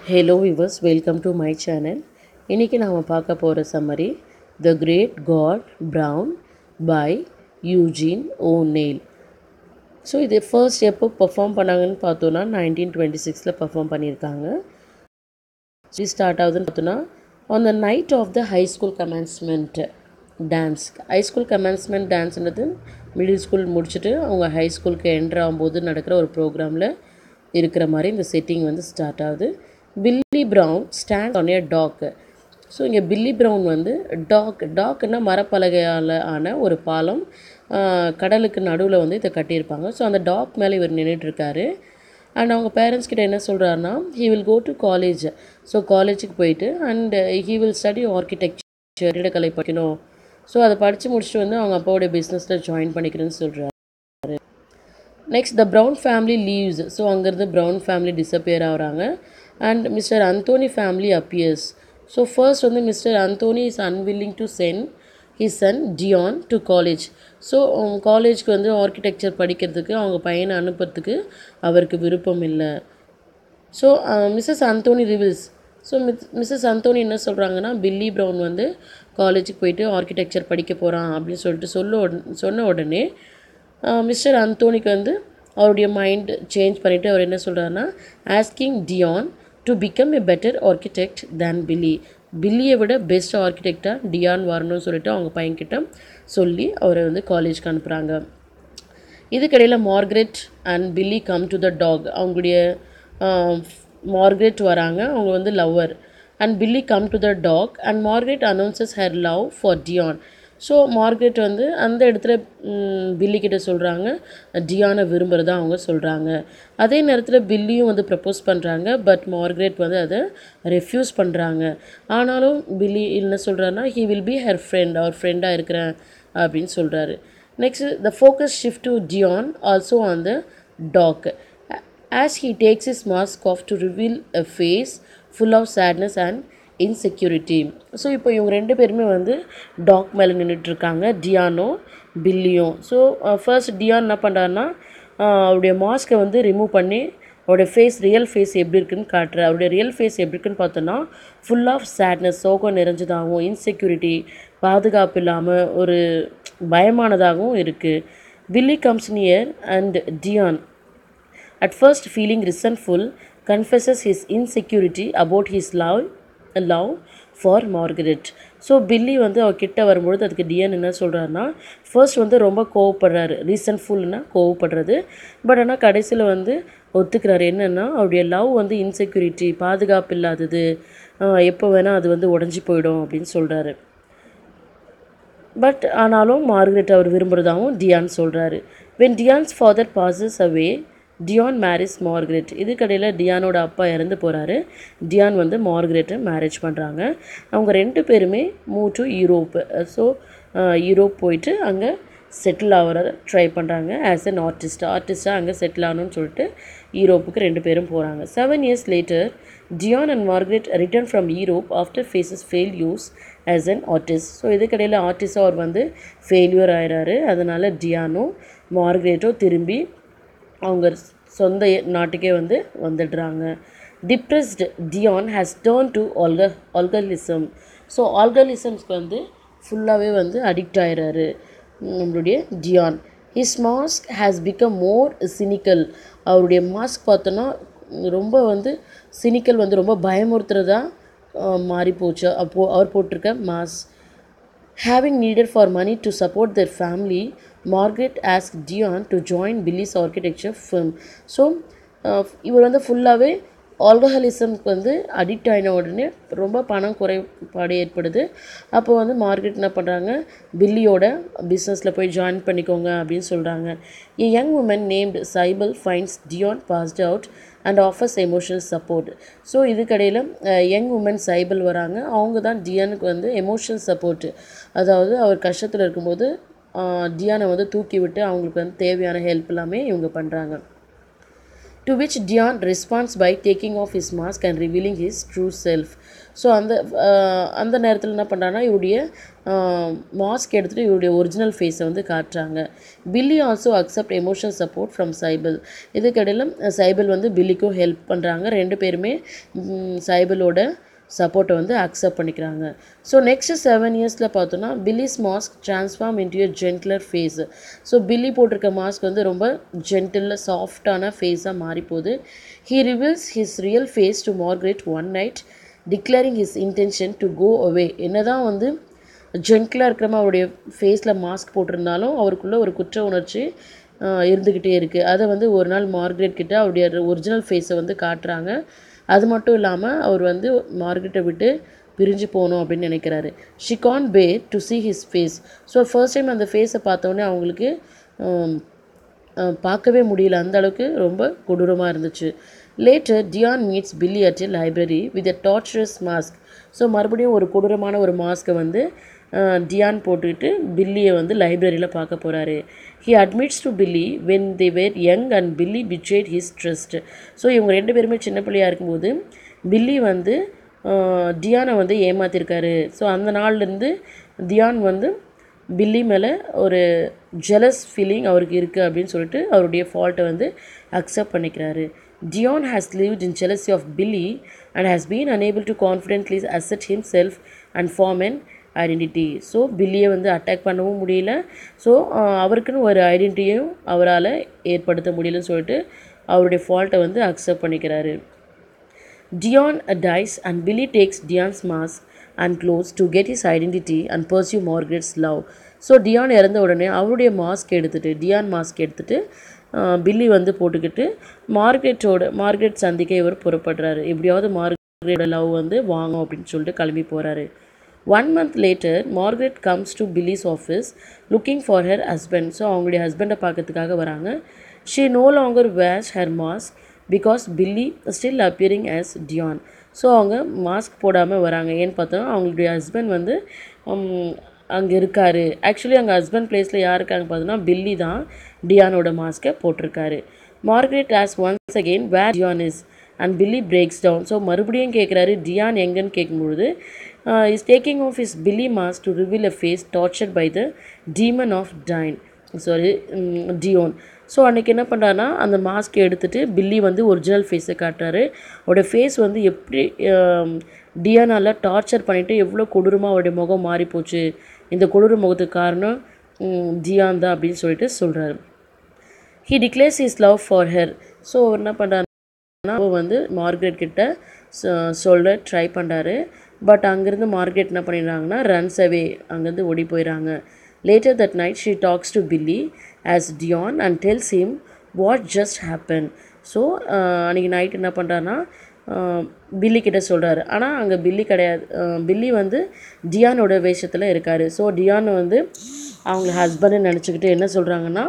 Hello viewers welcome to my channel இன்றைக்கி நாம் பார்க்க போகிற summary the Great God Brown by Eugene O'Neill so இது first எப்போ பர்ஃபார்ம் பண்ணாங்கன்னு பார்த்தோன்னா நைன்டீன் டுவெண்ட்டி சிக்ஸில் பர்ஃபார்ம் பண்ணியிருக்காங்க இது ஸ்டார்ட் ஆகுதுன்னு பார்த்தோன்னா on the night of the high school commencement dance high school commencement டான்ஸ்ன்றது மிடில் ஸ்கூல் முடிச்சுட்டு அவங்க ஹை ஸ்கூலுக்கு என்ட்ரு ஆகும்போது நடக்கிற ஒரு ப்ரோக்ராமில் இருக்கிற மாதிரி இந்த செட்டிங் வந்து ஸ்டார்ட் ஆகுது Billy Brown stand on a dock so இங்கே பில்லி ப்ரவுன் வந்து டாக் டாக்னா மரப்பலகையால் ஆன ஒரு பாலம் ஆஹ், கடலுக்கு நடுவில் வந்து இதை கட்டியிருப்பாங்க ஸோ அந்த டாக் மேலே இவர் நின்றுட்டுருக்காரு அண்ட் அவங்க பேரண்ட்ஸ் கிட்ட என்ன சொல்கிறாருன்னா he will go to college so காலேஜுக்கு போயிட்டு and he will study architecture கட்டிடக்கலை படிக்கணும் ஸோ அதை படித்து முடிச்சுட்டு வந்து அவங்க அப்பாவோட பிஸ்னஸில் ஜாயின் பண்ணிக்கிறேன்னு சொல்கிறாரு next the Brown family leaves so அங்கேருந்து ப்ரௌன் ஃபேமிலி டிஸப்பியர் ஆகுறாங்க and Mr Anthony family appears so first வந்து Mr Anthony is unwilling to send his son Dion to college so காலேஜ்க்கு வந்து ஆர்கிடெக்சர் படிக்கிறதுக்கு அவங்க பையனை அனுப்புறதுக்கு அவருக்கு விருப்பம் இல்லை so Mrs Anthony reveals so miss Mrs Anthony என்ன சொல்கிறாங்கன்னா பில்லி ப்ரவுன் வந்து காலேஜுக்கு போயிட்டு ஆர்கிடெக்சர் படிக்க போகிறான் அப்படின்னு சொல்லிட்டு சொல்ல உடனே சொன்ன உடனே மிஸ்டர் அந்தோனிக்கு வந்து அவருடைய மைண்ட் சேஞ்ச் பண்ணிவிட்டு அவர் என்ன சொல்கிறாருன்னா asking Dion to become a better architect than Billy பில்லியை விட பெஸ்ட் ஆர்கிடெக்டாக டியான் வரணும்னு சொல்லிட்டு அவங்க பையன்கிட்ட சொல்லி அவரை வந்து காலேஜ்க்கு அனுப்புகிறாங்க இதுக்கிடையில் Margaret and Billy come to the dock அவங்களுடைய மார்கரெட் வராங்க அவங்க வந்து lover and Billy come to the dock and Margaret announces her love for Dion so Margaret வந்து அந்த இடத்துல ம், பில்லி கிட்ட சொல்கிறாங்க டியானை விரும்புகிறதா அவங்க சொல்கிறாங்க அதே நேரத்தில் பில்லியும் வந்து ப்ரப்போஸ் பண்ணுறாங்க பட் மார்கரெட் வந்து அதை ரெஃப்யூஸ் பண்ணுறாங்க ஆனாலும் பில்லி என்ன சொல்கிறாருன்னா he will be her friend அவர் ஃப்ரெண்டாக இருக்கிறேன் அப்படின்னு சொல்கிறாரு next the focus shift to Dion also on the dock as he takes his mask off to reveal a face full of sadness and insecurity so இப்போ இவங்க ரெண்டு பேருமே வந்து டாக் மேலே நின்றுட்டுருக்காங்க டியானோ பில்லியும் ஸோ ஃபர்ஸ்ட் டியான் என்ன பண்ணுறாருன்னா அவருடைய மாஸ்க்கை வந்து ரிமூவ் பண்ணி அவருடைய ஃபேஸ் ரியல் ஃபேஸ் எப்படி இருக்குன்னு காட்டுறாரு அவருடைய ரியல் ஃபேஸ் எப்படி இருக்குன்னு பார்த்தோன்னா ஃபுல் ஆஃப் சேட்னஸ் சோகம் நிறைஞ்சதாகவும் இன்செக்யூரிட்டி பாதுகாப்பு இல்லாமல் ஒரு பயமானதாகவும் இருக்குது Billy comes near and Dion at first feeling resentful, confesses his insecurity about his love, love for Margaret. So Billy வந்து அவர் கிட்ட வரும்பொழுது அதுக்கு டிஎன் என்ன சொல்கிறாருன்னா ஃபர்ஸ்ட் வந்து ரொம்ப கோவப்படுறாரு ரீசன்ஃபுல்னா கோவப்படுறது பட் ஆனால் கடைசியில் வந்து ஒத்துக்கிறாரு என்னென்னா அவருடைய லவ் வந்து இன்செக்யூரிட்டி பாதுகாப்பு இல்லாதது ஆஹ் எப்போ வேணால் அது வந்து உடஞ்சி போயிடும் அப்படின்னு சொல்கிறாரு பட் ஆனாலும் மார்கரெட் அவர் விரும்புகிறதாகவும் டியான் சொல்கிறாரு when Dion's father passes away Dion marries Margaret இதுக்கடையில் டியானோட அப்பா இறந்து போகிறாரு டியான் வந்து மார்கரெட்டை மேரேஜ் பண்ணுறாங்க அவங்க ரெண்டு பேருமே move to Europe so Europe போயிட்டு அங்கே செட்டில் ஆகிற ட்ரை பண்ணுறாங்க ஆஸ் an ஆர்டிஸ்ட் ஆர்டிஸ்ட்டாக அங்கே செட்டில் ஆகணும்னு சொல்லிட்டு யூரோப்புக்கு ரெண்டு பேரும் போகிறாங்க seven years later Dion and Margaret return from Europe after faces failures as an artist so இதுக்கடையில் ஆர்டிஸ்டாக அவர் வந்து ஃபெயில்யூர் ஆயிடுறாரு அதனால் டியானோ மார்கரெட்டோ திரும்பி அவங்க சொந்த நாட்டுக்கே வந்து வந்துடுறாங்க depressed Dion has turned to alco alcoholism so ஆல்கலிசம்ஸ்க்கு வந்து ஃபுல்லாகவே வந்து அடிக்ட் ஆயிடுறாரு நம்மளுடைய Dion his mask has become more cynical அவருடைய மாஸ்க் பார்த்தோன்னா ரொம்ப வந்து சினிக்கல் வந்து ரொம்ப பயமுறுத்துறதா மாறி போச்சு அப்போது அவர் போட்டிருக்க mask Having needed for money to support their family, Margaret asked Dion to join Billy's architecture firm. ஸோ இவர் வந்து ஃபுல்லாகவே ஆல்கஹாலிசம்க்கு வந்து அடிக்ட் ஆகின உடனே ரொம்ப பணம் குறைபாடு ஏற்படுது அப்போ வந்து மார்கெட் என்ன பண்ணுறாங்க பில்லியோட பிஸ்னஸில் போய் ஜாயின் பண்ணிக்கோங்க அப்படின்னு சொல்கிறாங்க a young woman named Cybel finds Dion passed out and offers emotional support so இதுக்கடையில் யங் உமன் சைபல் வராங்க அவங்க தான் டியானுக்கு வந்து எமோஷனல் சப்போர்ட் அதாவது அவர் கஷ்டத்தில் இருக்கும்போது டியானை வந்து தூக்கி விட்டு அவங்களுக்கு வந்து தேவையான ஹெல்ப் எல்லாமே இவங்க பண்ணுறாங்க to which Dion responds by taking off his mask and revealing his true self so அந்த ஆஹ், அந்த நேரத்தில் என்ன பண்ணுறாங்கன்னா இவருடைய மாஸ்க் எடுத்துகிட்டு இவருடைய ஒரிஜினல் ஃபேஸை வந்து காட்டுறாங்க Billy also accept emotional support from Cybel இதுக்கிடையில் சைபிள் வந்து பில்லிக்கும் ஹெல்ப் பண்ணுறாங்க ரெண்டு பேருமே ம், சைபிளோட சப்போர்ட்டை வந்து அக்செப்ட் பண்ணிக்கிறாங்க ஸோ நெக்ஸ்ட் செவன் இயர்ஸில் பார்த்தோன்னா Billy's mask transform into a gentler face so Billy போட்டிருக்க மாஸ்க் வந்து ரொம்ப ஜென்டில் சாஃப்டான ஃபேஸாக மாறி போகுது he reveals his real face to Margaret one night declaring his intention to go away என்னதான் வந்து ஜென்டிலாக இருக்கிறமா அவருடைய ஃபேஸில் மாஸ்க் போட்டிருந்தாலும் அவருக்குள்ள ஒரு குற்ற உணர்ச்சி ஆஹ், இருந்துக்கிட்டே இருக்குது அதை வந்து ஒரு நாள் மார்க்ரெட் கிட்ட அவருடைய ஒரிஜினல் ஃபேஸை வந்து காட்டுறாங்க அது மட்டும் இல்லாமல் அவர் வந்து மார்க்ரெட்டை விட்டு பிரிஞ்சு போகணும் அப்படின்னு நினைக்கிறாரு she can't bear to see his face so first time அந்த ஃபேஸை பார்த்தோன்னே அவங்களுக்கு ஆம், அஹ், பார்க்கவே முடியல அந்த அளவுக்கு ரொம்ப கொடூரமாக இருந்துச்சு later Dion meets Billy at a library with a torturous mask so மறுபடியும் ஒரு கொடூரமான ஒரு மாஸ்க்கை வந்து அஹ், டியான் போட்டுக்கிட்டு பில்லியை வந்து லைப்ரரியில் பார்க்க போகிறாரு he admits to Billy when they were young and Billy betrayed his trust so இவங்க ரெண்டு பேருமே சின்ன பிள்ளையாக இருக்கும்போது பில்லி வந்து அஹ், டியானை வந்து ஏமாத்திருக்காரு ஸோ அந்த நாள்லேருந்து டியான் வந்து பில்லி மேலே ஒரு ஜெலஸ் ஃபீலிங் அவருக்கு இருக்குது அப்படின்னு சொல்லிட்டு அவருடைய ஃபால்ட்டை வந்து அக்செப்ட் பண்ணிக்கிறாரு Dion has lived in jealousy of Billy and has been unable to confidently assert himself and form an identity so பில்லியை வந்து அட்டாக் பண்ணவும் முடியல ஸோ அவருக்குன்னு ஒரு ஐடென்டிட்டியும் அவரால் ஏற்படுத்த முடியலன்னு சொல்லிட்டு அவருடைய ஃபால்ட்டை வந்து அக்செப்ட் பண்ணிக்கிறாரு Dion dies and Billy takes Dion's mask and clothes to get his identity and pursue Margaret's love. So Dion இறந்த உடனே அவருடைய மாஸ்க் எடுத்துட்டு டியான் மாஸ்க் எடுத்துட்டு ஆஹ், பில்லி வந்து போட்டுக்கிட்டு மார்கரெட்டோட மார்கரெட் சந்திக்க இவர் புறப்படுறாரு எப்படியாவது மார்கரெட்டோட லவ் வந்து வாங்கும் அப்படின்னு சொல்லிட்டு கிளம்பி போகிறாரு one month later Margaret comes to Billy's office looking for her husband so அவங்களுடைய ஹஸ்பண்டை பார்க்கறதுக்காக வராங்க she no longer wears her mask because Billy still appearing as Dion so அவங்க மாஸ்க் போடாமல் வராங்க ஏன்னு பார்த்தோன்னா அவங்களுடைய ஹஸ்பண்ட் வந்து அங்கே இருக்கார் ஆக்சுவலி அங்கே ஹஸ்பண்ட் பிளேஸில் யார் இருக்காங்க பார்த்தோன்னா பில்லி தான் டியானோட மாஸ்க்கை போட்டிருக்காரு மார்கரெட் ஆஸ் once again where Dion is and Billy breaks down so மறுபடியும் கேட்குறாரு டியான் எங்கன்னு கேட்கும்பொழுது his taking off his Billy mask to reveal a face tortured by the demon of Dion sorry Dion so அன்றைக்கி என்ன பண்ணுறாருன்னா அந்த mask எடுத்துட்டு பில்லி வந்து ஒரிஜினல் ஃபேஸை காட்டுறாரு அவரோட ஃபேஸ் வந்து எப்படி டியானால் டார்ச்சர் பண்ணிவிட்டு எவ்வளோ கொடூரமாக அவருடைய முகம் மாறி போச்சு இந்த கொடூர முகத்துக்கு காரணம் ம், டியான் தான் அப்படின்னு சொல்லிட்டு சொல்கிறாரு he declares his love for her so அவர் என்ன பண்ணுறாருன்னா அவர் வந்து மார்கரெட் கிட்ட சொ- சொல்ல ட்ரை பண்ணுறாரு பட் அங்கேருந்து மார்கரெட் என்ன பண்ணிடுறாங்கன்னா ரன்ஸ் அவே அங்கேருந்து ஓடி போயிடுறாங்க later that night she talks to Billy as Dion and tells him what just happen so அன்றைக்கி நைட் என்ன பண்ணுறாருன்னா பில்லி கிட்ட சொல்கிறாரு ஆனால் அங்கே பில்லி கிடையாது அஹ், பில்லி வந்து டியானோட வேஷத்தில் இருக்கார் ஸோ டியான் வந்து அவங்க ஹஸ்பண்டுன்னு நினச்சிக்கிட்டு என்ன சொல்கிறாங்கன்னா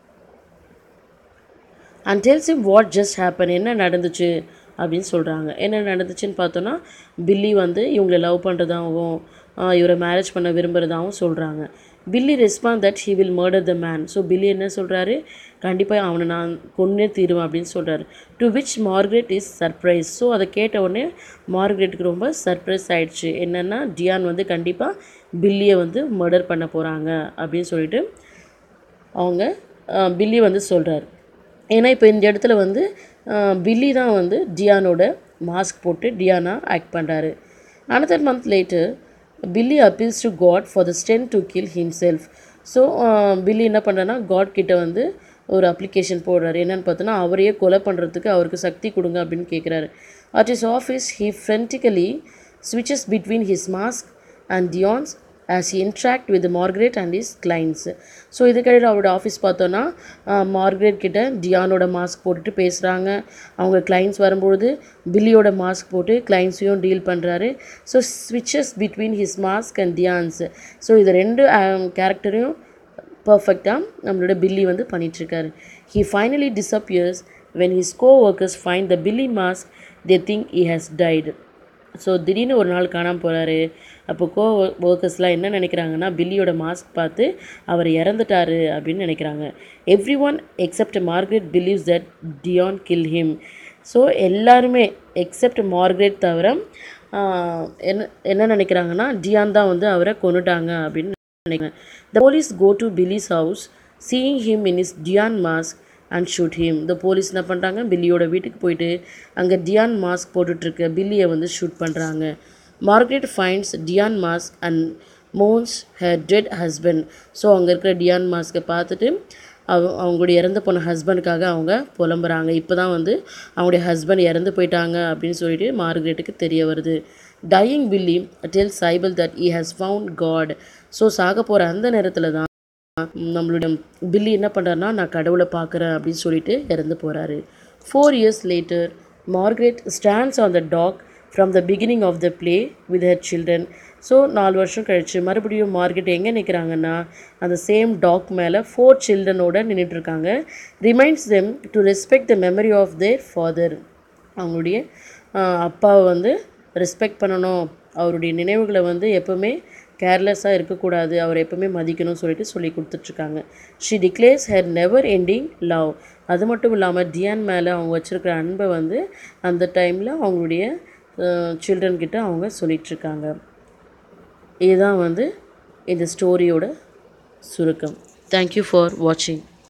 and tells him what just happen என்ன நடந்துச்சு அப்படின்னு சொல்கிறாங்க என்ன நடந்துச்சுன்னு பார்த்தோன்னா பில்லி வந்து இவங்களை லவ் பண்ணுறதாகவும் இவரை மேரேஜ் பண்ண விரும்புகிறதாகவும் சொல்கிறாங்க Billy respond that he will murder the man so Billy என்ன சொல்கிறாரு கண்டிப்பாக அவனை நான் கொன்னே தீருவேன் அப்படின்னு சொல்கிறாரு to which Margaret is surprise so அதை கேட்ட உடனே மார்கரெட்டுக்கு ரொம்ப சர்ப்ரைஸ் ஆயிடுச்சு என்னென்னா டியான் வந்து கண்டிப்பாக பில்லியை வந்து மர்டர் பண்ண போகிறாங்க அப்படின்னு சொல்லிட்டு அவங்க அஹ், பில்லி வந்து சொல்கிறார் ஏன்னா இப்போ இந்த இடத்துல வந்து அஹ், பில்லி தான் வந்து டியானோட மாஸ்க் போட்டு டியானா ஆக்ட் பண்ணுறாரு another month later பில்லி appeals to God for the strength to kill himself so Billy என்ன பண்ணுறேன்னா காட் கிட்ட வந்து ஒரு அப்ளிகேஷன் போடுறாரு என்னன்னு பார்த்தோன்னா அவரையே கொலை பண்ணுறதுக்கு அவருக்கு சக்தி கொடுங்க அப்படின்னு கேட்குறாரு at his office he frantically switches between his mask and Dion's as he interact with Margaret and his clients so இதுக்கிடையில் அவரோட ஆஃபீஸ் பார்த்தோன்னா மார்கரெட் கிட்ட டியானோட மாஸ்க் போட்டுட்டு பேசுகிறாங்க அவங்க கிளைண்ட்ஸ் வரும்பொழுது பில்லியோட மாஸ்க் போட்டு கிளைண்ட்ஸையும் டீல் பண்ணுறாரு ஸோ ஸ்விட்சஸ் between his mask and Dion's so இது ரெண்டு கேரக்டரையும் பர்ஃபெக்டாக நம்மளோட பில்லி வந்து பண்ணிகிட்ருக்காரு he finally disappears when his co-workers find the Billy mask they think he has died so திடீர்னு ஒரு நாள் காணாமல் போகிறாரு அப்போ கோ ஒர்க்கர்ஸ்லாம் என்ன நினைக்கிறாங்கன்னா பில்லியோட மாஸ்க் பார்த்து அவர் இறந்துட்டாரு அப்படின்னு நினைக்கிறாங்க everyone except Margaret believes that Dion kill him so எல்லாருமே எக்ஸப்ட் மார்க்ரெட் தவிர ஆஹ், என்ன என்ன நினைக்கிறாங்கன்னா டியான் தான் வந்து அவரை கொன்னுட்டாங்க அப்படின்னு நினைக்கிறேன் the police go to Billy's house seeing him in his Dion mask and shoot him the police என்ன பண்ணுறாங்க பில்லியோட வீட்டுக்கு போயிட்டு அங்கே டியான் மாஸ்க் போட்டுட்ருக்க பில்லியை வந்து ஷூட் பண்ணுறாங்க Margaret finds Dion mask and moans her dead husband so அங்கே இருக்கிற டியான் மாஸ்க்கை பார்த்துட்டு அவ அவங்களுடைய இறந்து போன ஹஸ்பண்டுக்காக அவங்க புலம்புறாங்க இப்போ தான் வந்து அவங்களுடைய ஹஸ்பண்ட் இறந்து போயிட்டாங்க அப்படின்னு சொல்லிட்டு மார்க்ரெட்டுக்கு தெரிய வருது dying Billy tell Cybel that he has found God so சாக போகிற அந்த நேரத்தில் தான் நம்மளுடைய பில்லி என்ன பண்ணுறாருனா நான் கடவுளை பார்க்குறேன் அப்படின்னு சொல்லிட்டு இறந்து போகிறாரு four years later Margaret stands on the dock from the beginning of the play with her children so நாலு வருஷம் கழிச்சு மறுபடியும் மார்க்கெட் எங்கே நிற்கிறாங்கன்னா அந்த சேம் டாக் மேலே ஃபோர் சில்ட்ரனோட நின்றுட்டுருக்காங்க reminds them to respect the memory of their father அவங்களுடைய ஆஹ், அப்பாவை வந்து ரெஸ்பெக்ட் பண்ணணும் அவருடைய நினைவுகளை வந்து எப்போவுமே கேர்லெஸ்ஸாக இருக்கக்கூடாது அவரை எப்பவுமே மதிக்கணும்னு சொல்லிட்டு சொல்லி கொடுத்துட்ருக்காங்க she declares her never ending love அது மட்டும் இல்லாமல் டியான் மேலே அவங்க வச்சுருக்கிற அன்பை வந்து அந்த டைமில் அவங்களுடைய சில்ட்ரன் கிட்ட அவங்க சொல்லிகிட்ருக்காங்க இதுதான் வந்து இந்த ஸ்டோரியோட சுருக்கம் தேங்க்யூ ஃபார் வாட்சிங்